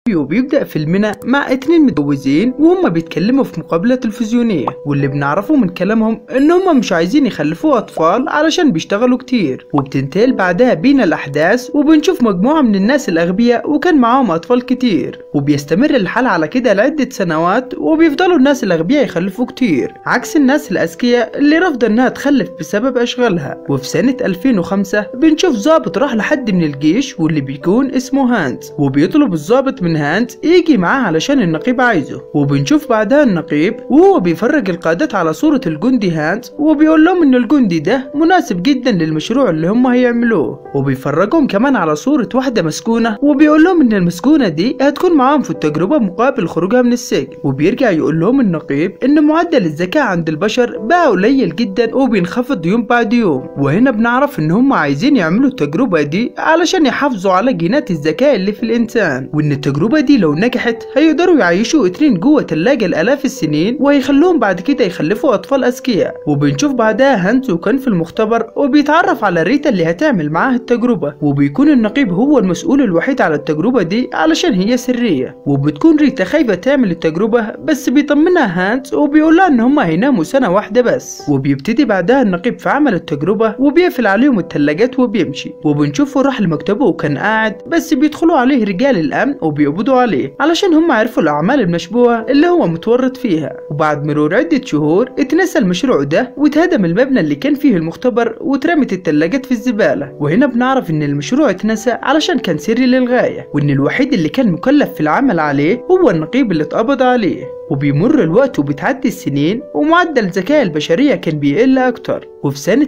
وبيبدأ فيلمنا مع اتنين متجوزين وهم بيتكلموا في مقابلة تلفزيونية واللي بنعرفه من كلامهم ان هم مش عايزين يخلفوا اطفال علشان بيشتغلوا كتير وبتنتقل بعدها بينا الاحداث وبنشوف مجموعة من الناس الاغبياء وكان معاهم اطفال كتير وبيستمر الحال على كده لعدة سنوات وبيفضلوا الناس الاغبياء يخلفوا كتير عكس الناس الاذكياء اللي رافضة انها تخلف بسبب اشغالها وفي سنة 2005 بنشوف ضابط راح لحد من الجيش واللي بيكون اسمه هانز وبيطلب الضابط من هانز يجي معاه علشان النقيب عايزه وبنشوف بعدها النقيب وهو بيفرج القادات على صورة الجندي هانز وبيقول لهم ان الجندي ده مناسب جدا للمشروع اللي هم هيعملوه وبيفرجهم كمان على صورة واحدة مسكونة وبيقول لهم ان المسكونة دي هتكون معاهم في التجربة مقابل خروجها من السجن وبيرجع يقول لهم النقيب ان معدل الذكاء عند البشر بقى قليل جدا وبينخفض يوم بعد يوم وهنا بنعرف ان هم عايزين يعملوا التجربة دي علشان يحافظوا على جينات الذكاء اللي في الانسان وان التجربة دي لو نجحت هيقدروا يعيشوا اتنين جوه تلاجة لالاف السنين وهيخلوهم بعد كده يخلفوا اطفال اذكياء وبنشوف بعدها هانز وكان في المختبر وبيتعرف على ريتا اللي هتعمل معاه التجربة وبيكون النقيب هو المسؤول الوحيد على التجربة دي علشان هي سرية وبتكون ريتا خايفة تعمل التجربة بس بيطمنها هانز وبيقول لها ان هما هيناموا سنة واحدة بس وبيبتدي بعدها النقيب في عمل التجربة وبيقفل عليهم التلاجات وبيمشي وبنشوفه راح لمكتبه وكان قاعد بس بيدخلوا عليه رجال الامن وبيقبضوا عليه علشان هم عرفوا الاعمال المشبوهة اللي هو متورط فيها وبعد مرور عدة شهور اتنسى المشروع ده واتهدم المبنى اللي كان فيه المختبر واترمت التلاجات في الزبالة وهنا بنعرف ان المشروع اتنسى علشان كان سري للغاية وان الوحيد اللي كان مكلف في العمل عليه هو النقيب اللي اتقبض عليه وبيمر الوقت وبتعدي السنين ومعدل ذكاء البشرية كان بيقل أكتر وفي سنة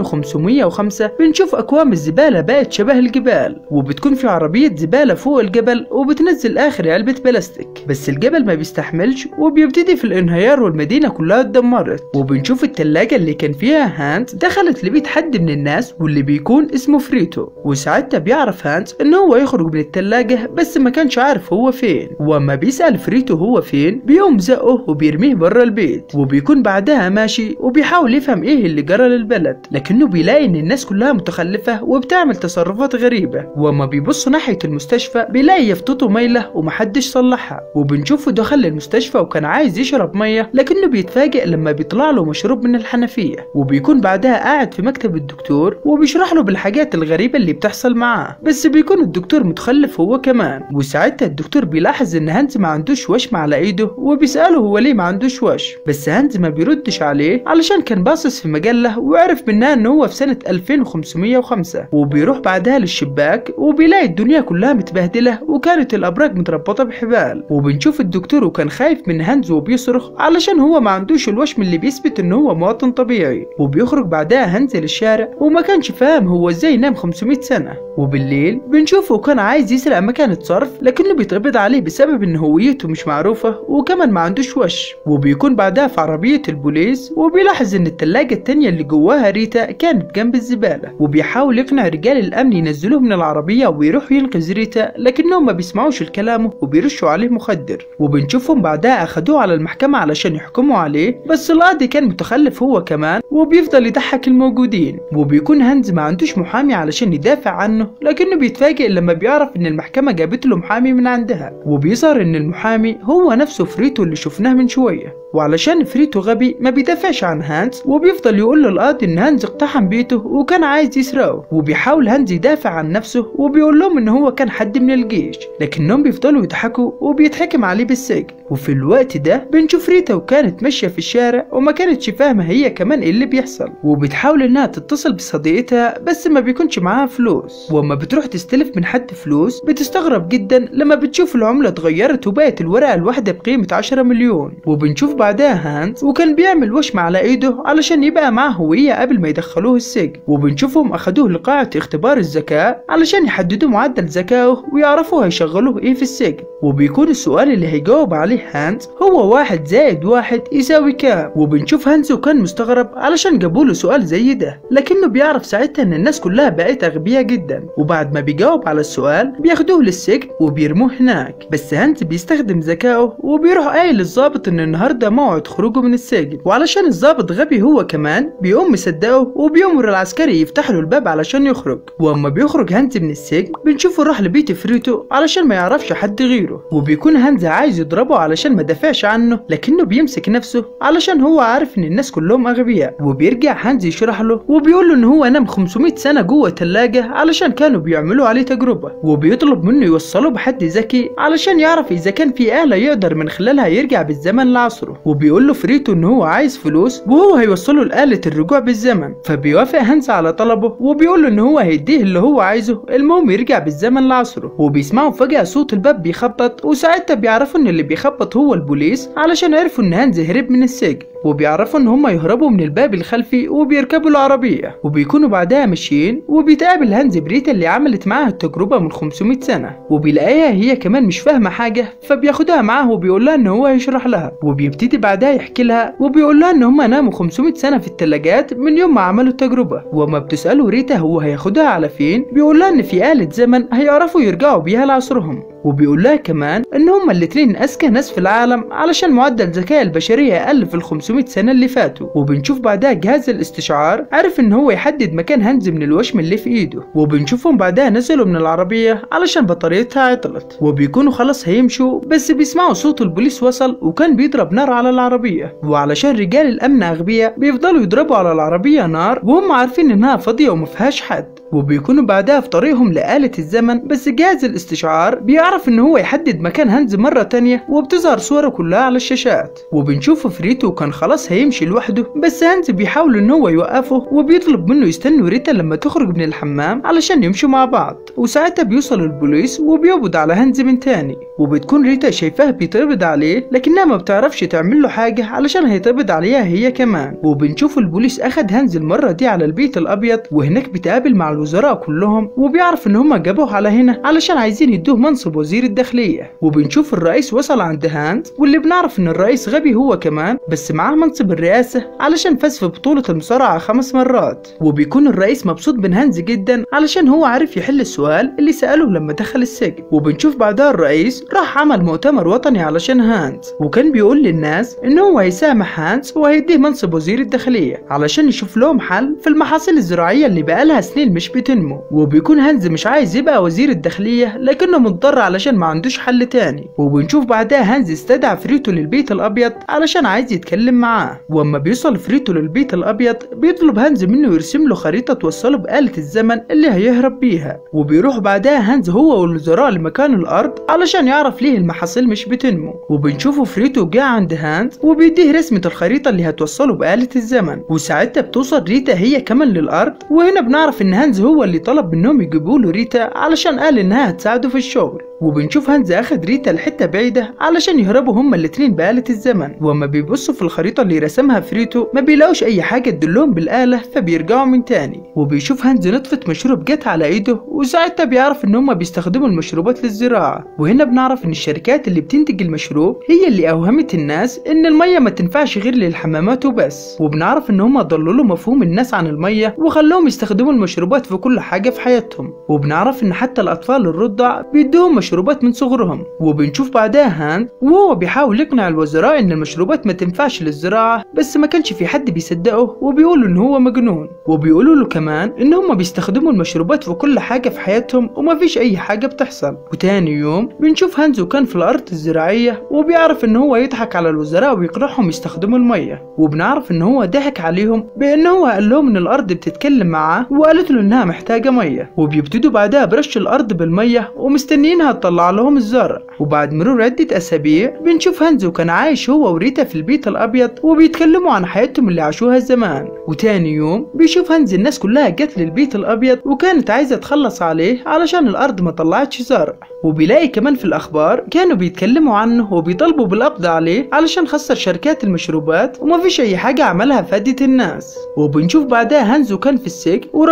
2505 بنشوف أكوام الزبالة بقت شبه الجبال وبتكون في عربية زبالة فوق الجبل وبتنزل آخر علبة بلاستيك بس الجبل ما بيستحملش وبيبتدي في الانهيار والمدينة كلها اتدمرت وبنشوف التلاجة اللي كان فيها هانز دخلت لبيت حد من الناس واللي بيكون اسمه فريتو وساعتها بيعرف هانز ان هو يخرج من التلاجة بس ما كانش عارف هو فين واما بيسأل فريتو هو فين بيقوم زقه وبيرميه بره البيت وبيكون بعدها ماشي وبيحاول يفهم ايه اللي جرى للبلد لكنه بيلاقي ان الناس كلها متخلفة وبتعمل تصرفات غريبة واما بيبص ناحية المستشفى بيلاقي يافطته مايلة ومحدش صلحها وبنشوفه دخل المستشفى وكان عايز يشرب مية لكنه بيتفاجئ لما بيطلع له مشروب من الحنفية وبيكون بعدها قاعد في مكتب الدكتور وبيشرح له بالحاجات الغريبة اللي بتحصل معاه بس بيكون الدكتور متخلف هو كمان وساعتها الدكتور بيلاحظ ان هانز ما عندوش وشم على ايده وبيسأله هو ليه ما عندوش وش بس هانز ما بيردش عليه علشان كان باصص في مجلة وعرف منها ان هو في سنة 2505 وبيروح بعدها للشباك وبيلاقي الدنيا كلها متبهدلة وكانت الابراج متربطة بحبال وبنشوف الدكتور وكان خايف من هانز وبيصرخ علشان هو ما عندوش الوشم اللي بيثبت ان هو مواطن طبيعي وبيخرج بعدها هانز للشارع وما كانش فاهم هو ازاي نام 500 سنة وبالليل بنشوفه كان عايز يسرق مكانة صرف لكنه بيتقبض عليه بسبب ان هويته مش معروفة وكمان ما عندوش وش وبيكون بعدها في عربية البوليس وبيلاحظ ان التلاجة التانية اللي جواها ريتا كانت جنب الزبالة وبيحاول يقنع رجال الامن ينزلوه من العربية ويروحوا ينقذ ريتا لكنهم ما بيسمعوش لكلامه وبيرشوا عليه مخدر وبنشوفهم بعدها اخدوه على المحكمة علشان يحكموا عليه بس القاضي كان متخلف هو كمان وبيفضل يضحك الموجودين وبيكون هانز ما عندوش محامي علشان يدافع عنه لكنه بيتفاجئ لما بيعرف ان المحكمة جابت له محامي من عندها وبيظهر ان المحامي هو نفسه فريتو اللي شفناه من شوية وعلشان فريتو غبي ما بيدافعش عن هانز وبيفضل يقول للقاضي ان هانز اقتحم بيته وكان عايز يسرقه وبيحاول هانز يدافع عن نفسه وبيقول لهم ان هو كان حد من الجيش لكنهم بيفضلوا يضحكوا وبيتحكم عليه بالسجن وفي الوقت ده بنشوف ريتا وكانت ماشية في الشارع وما كانتش فاهمة هي كمان ايه اللي بيحصل وبتحاول انها تتصل بصديقتها بس ما بيكونش معاها فلوس واما بتروح تستلف من حد فلوس بتستغرب جدا لما بتشوف العملة اتغيرت وبقت الورقة الواحدة بقيمة 10 مليون وبنشوف بعدها هانز وكان بيعمل وشم على ايده علشان يبقى معاه هوية قبل ما يدخلوه السجن وبنشوفهم اخدوه لقاعة اختبار الذكاء علشان يحددوا معدل ذكائه ويعرفوا هيشغلوه ايه في السجن وبيكون السؤال اللي هيجاوب عليه هانز هو واحد زائد واحد يساوي كام وبنشوف هانز وكان مستغرب علشان جابوله سؤال زي ده لكنه بيعرف ساعتها ان الناس كلها بقت اغبياء جدا وبعد ما بيجاوب على السؤال بياخدوه للسجن وبيرموه هناك بس هانز بيستخدم ذكائه وبيروح قايل للظابط ان النهارده ريتا موعد خروجه من السجن وعلشان الضابط غبي هو كمان بيقوم مصدقه وبيأمر العسكري يفتح له الباب علشان يخرج واما بيخرج هانز من السجن بنشوفه راح لبيت فريتو علشان ما يعرفش حد غيره وبيكون هانز عايز يضربه علشان ما دافعش عنه لكنه بيمسك نفسه علشان هو عارف ان الناس كلهم اغبياء وبيرجع هانز يشرح له وبيقول له ان هو نام 500 سنه جوه تلاجة علشان كانوا بيعملوا عليه تجربه وبيطلب منه يوصله بحد ذكي علشان يعرف اذا كان في آلة يقدر من خلالها يرجع بالزمن لعصره وبيقول له فريتو ان هو عايز فلوس وهو هيوصله لآلة الرجوع بالزمن فبيوافق هانز على طلبه وبيقول له ان هو هيديه اللي هو عايزه المهم يرجع بالزمن لعصره وبيسمعوا فجأة صوت الباب بيخبط وساعتها بيعرفوا ان اللي بيخبط هو البوليس علشان عرفوا ان هانز هرب من السجن وبيعرفوا ان هم يهربوا من الباب الخلفي وبيركبوا العربية وبيكونوا بعدها ماشيين وبيتقابل هانز بريتا اللي عملت معاها التجربة من 500 سنة وبيلاقيها هي كمان مش فاهمة حاجة فبياخدها معاه وبيقول لها ان هو هيشرح لها وبيبتدي بعدها يحكي لها وبيقول لها ان هم ناموا 500 سنة في التلاجات من يوم ما عملوا التجربة وما بتسأله ريتا هو هياخدها على فين بيقول لها ان في آلة زمن هيعرفوا يرجعوا بيها لعصرهم وبيقول لها كمان ان هما الاتنين اذكى ناس في العالم علشان معدل ذكاء البشريه اقل في ال 500 سنه اللي فاتوا وبنشوف بعدها جهاز الاستشعار عرف ان هو يحدد مكان هانز من الوشم اللي في ايده وبنشوفهم بعدها نزلوا من العربيه علشان بطاريتها عطلت وبيكونوا خلاص هيمشوا بس بيسمعوا صوت البوليس وصل وكان بيضرب نار على العربيه وعلشان رجال الامن اغبياء بيفضلوا يضربوا على العربيه نار وهم عارفين انها فاضيه ومفيهاش حد وبيكونوا بعدها في طريقهم لآلة الزمن بس جهاز الاستشعار بيعرف ان هو يحدد مكان هانز مرة تانية وبتظهر صوره كلها على الشاشات وبنشوف فريتو كان خلاص هيمشي لوحده بس هانز بيحاول ان هو يوقفه وبيطلب منه يستنوا ريتا لما تخرج من الحمام علشان يمشوا مع بعض وساعتها بيوصل البوليس وبيقبض على هانز من تاني وبتكون ريتا شايفاه بيتقبض عليه لكنها ما بتعرفش تعمل له حاجة علشان هيتقبض عليها هي كمان وبنشوف البوليس اخد هانز المرة دي على البيت الابيض وهناك بتقابل مع الوزراء كلهم وبيعرف ان هم جابوه على هنا علشان عايزين يدوه منصب وزير الداخلية وبنشوف الرئيس وصل عند هانز واللي بنعرف ان الرئيس غبي هو كمان بس معاه منصب الرئاسة علشان فاز في بطولة المصارعة خمس مرات وبيكون الرئيس مبسوط من هانز جدا علشان هو عارف يحل السؤال اللي سأله لما دخل السجن وبنشوف بعدها الرئيس راح عمل مؤتمر وطني علشان هانز وكان بيقول للناس ان هو هيسامح هانز وهيديه منصب وزير الداخلية علشان يشوف لهم حل في المحاصيل الزراعية اللي بقالها سنين مش بتنمو وبيكون هانز مش عايز يبقى وزير الداخلية لكنه مضطر علشان ما عندوش حل تاني وبنشوف بعدها هانز استدعى فريتو للبيت الابيض علشان عايز يتكلم معاه واما بيوصل فريتو للبيت الابيض بيطلب هانز منه يرسم له خريطة توصله بآلة الزمن اللي هيهرب بيها وبيروح بعدها هانز هو والوزراء لمكان الارض علشان يعرف ليه المحاصيل مش بتنمو وبنشوفه فريتو جه عند هانز وبيديه رسمة الخريطة اللي هتوصله بآلة الزمن وساعتها بتوصل ريتا هي كمان للارض وهنا بنعرف ان هانز هو اللي طلب منهم يجيبوا له ريتا علشان قال انها هتساعده في الشغل وبنشوف هانز اخد ريتا لحته بعيده علشان يهربوا هما الاتنين بآلة الزمن واما بيبصوا في الخريطه اللي رسمها فريتو ما بيلاقوش اي حاجه تدلهم بالآلة فبيرجعوا من تاني وبيشوف هانز نطفه مشروب جت على ايده وساعتها بيعرف ان هما بيستخدموا المشروبات للزراعه وهنا بنعرف ان الشركات اللي بتنتج المشروب هي اللي اوهمت الناس ان الميه ما تنفعش غير للحمامات وبس وبنعرف ان هما ضللوا مفهوم الناس عن الميه وخلوهم يستخدموا المشروبات في كل حاجه في حياتهم وبنعرف ان حتى الاطفال الرضع بيدوهم مشروبات من صغرهم وبنشوف بعدها هاند وهو بيحاول يقنع الوزراء ان المشروبات ما تنفعش للزراعة بس ما كانش في حد بيصدقه وبيقولوا ان هو مجنون وبيقولوا له كمان ان هم بيستخدموا المشروبات في كل حاجة في حياتهم وما فيش اي حاجة بتحصل وتاني يوم بنشوف هانزو كان في الارض الزراعية وبيعرف ان هو يضحك على الوزراء ويقنعهم يستخدموا المية وبنعرف ان هو ضحك عليهم بان هو قال لهم ان الارض بتتكلم معاه وقالت له انها محتاجة مية وبيبتدوا بعدها برش الارض بالمية ومستنيينها تطلع لهم الزرع وبعد مرور عدة أسابيع بنشوف هانزو كان عايش هو وريتا في البيت الأبيض وبيتكلموا عن حياتهم اللي عاشوها زمان وتاني يوم بيشوف هانز الناس كلها جت للبيت الأبيض وكانت عايزة تخلص عليه علشان الأرض ما طلعتش زرع وبيلاقي كمان في الأخبار كانوا بيتكلموا عنه وبيطالبوا بالقبض عليه علشان خسر شركات المشروبات ومفيش أي حاجة عملها فادت الناس وبنشوف بعدها هانزو كان في السجن ورابطينه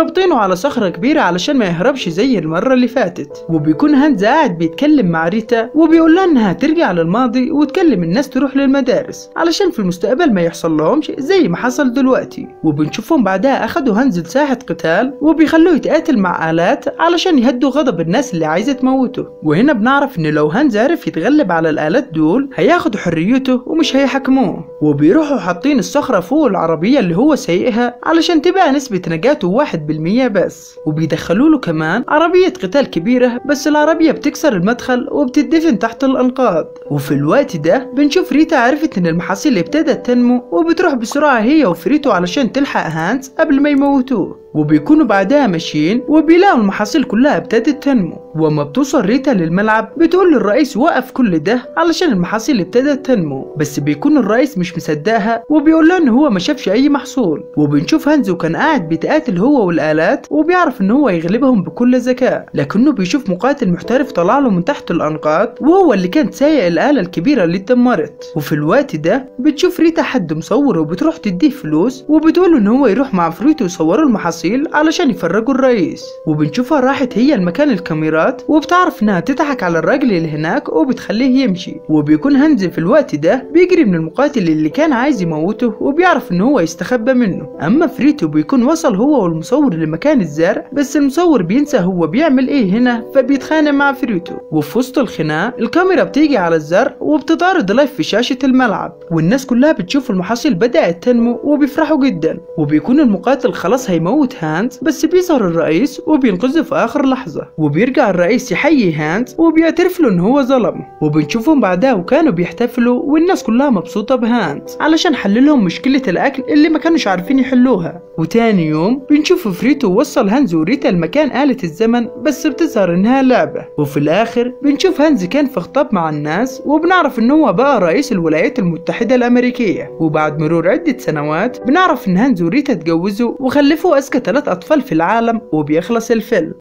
على صخرة كبيرة علشان ما يهربش زي المرة اللي فاتت وبيكون هانز قاعد بيتكلم مع ريتا وبيقول لها انها ترجع للماضي وتكلم الناس تروح للمدارس علشان في المستقبل ما يحصل لهمش زي ما حصل دلوقتي وبنشوفهم بعدها اخدوا هانز لساحة قتال وبيخلوه يتقاتل مع آلات علشان يهدوا غضب الناس اللي عايزة تموته وهنا بنعرف ان لو هانز عرف يتغلب على الآلات دول هياخدوا حريته ومش هيحاكموه وبيروحوا حاطين الصخرة فوق العربية اللي هو سايقها علشان تبقى نسبة نجاته واحد بالمية بس وبيدخلوا له كمان عربية قتال كبيرة بس العربية بتكسر المدخل وبتدفن تحت الأنقاض وفي الوقت ده بنشوف ريتا عرفت إن المحاصيل ابتدت تنمو وبتروح بسرعة هي وفريتو علشان تلحق هانز قبل ما يموتوه وبيكونوا بعدها ماشيين وبيلاقوا المحاصيل كلها ابتدت تنمو وما بتوصل ريتا للملعب بتقول للرئيس وقف كل ده علشان المحاصيل ابتدت تنمو بس بيكون الرئيس مش مصدقها وبيقول لها ان هو ما شافش اي محصول وبنشوف هانزو كان قاعد بيتقاتل هو والالات وبيعرف ان هو يغلبهم بكل ذكاء لكنه بيشوف مقاتل محترف طلع له من تحت الانقاض وهو اللي كان سايق الاله الكبيره اللي اتدمرت وفي الوقت ده بتشوف ريتا حد مصور وبتروح تديه فلوس وبتقول ان هو يروح مع فريتو يصوروا المحاصيل علشان يفرجوا الرئيس وبنشوفها راحت هي لمكان الكاميرات وبتعرف انها تضحك على الراجل اللي هناك وبتخليه يمشي وبيكون هانز في الوقت ده بيجري من المقاتل اللي كان عايز يموته وبيعرف ان هو يستخبى منه اما فريتو بيكون وصل هو والمصور لمكان الزرع بس المصور بينسى هو بيعمل ايه هنا فبيتخانق مع فريتو وفي وسط الخناق الكاميرا بتيجي على الزرع وبتتعرض لايف في شاشة الملعب والناس كلها بتشوف المحاصيل بدأت تنمو وبيفرحوا جدا وبيكون المقاتل خلاص هيموت هانز بس بيظهر الرئيس وبينقذه في آخر لحظة وبيرجع الرئيس يحيي هانز وبيعترف له إن هو ظلم وبنشوفهم بعدها وكانوا بيحتفلوا والناس كلها مبسوطة بهانز علشان حللهم مشكلة الأكل اللي ما كانوش عارفين يحلوها وتاني يوم بنشوف فريتو وصل هانز وريتا لمكان آلة الزمن بس بتظهر إنها لعبة وفي الآخر بنشوف هانز كان في خطاب مع الناس وبنعرف إن هو بقى رئيس الولايات المتحدة الأمريكية وبعد مرور عدة سنوات بنعرف إن هانز وريتا اتجوزوا وخلفوا أذكى ثلاث أطفال في العالم وبيخلص الفيلم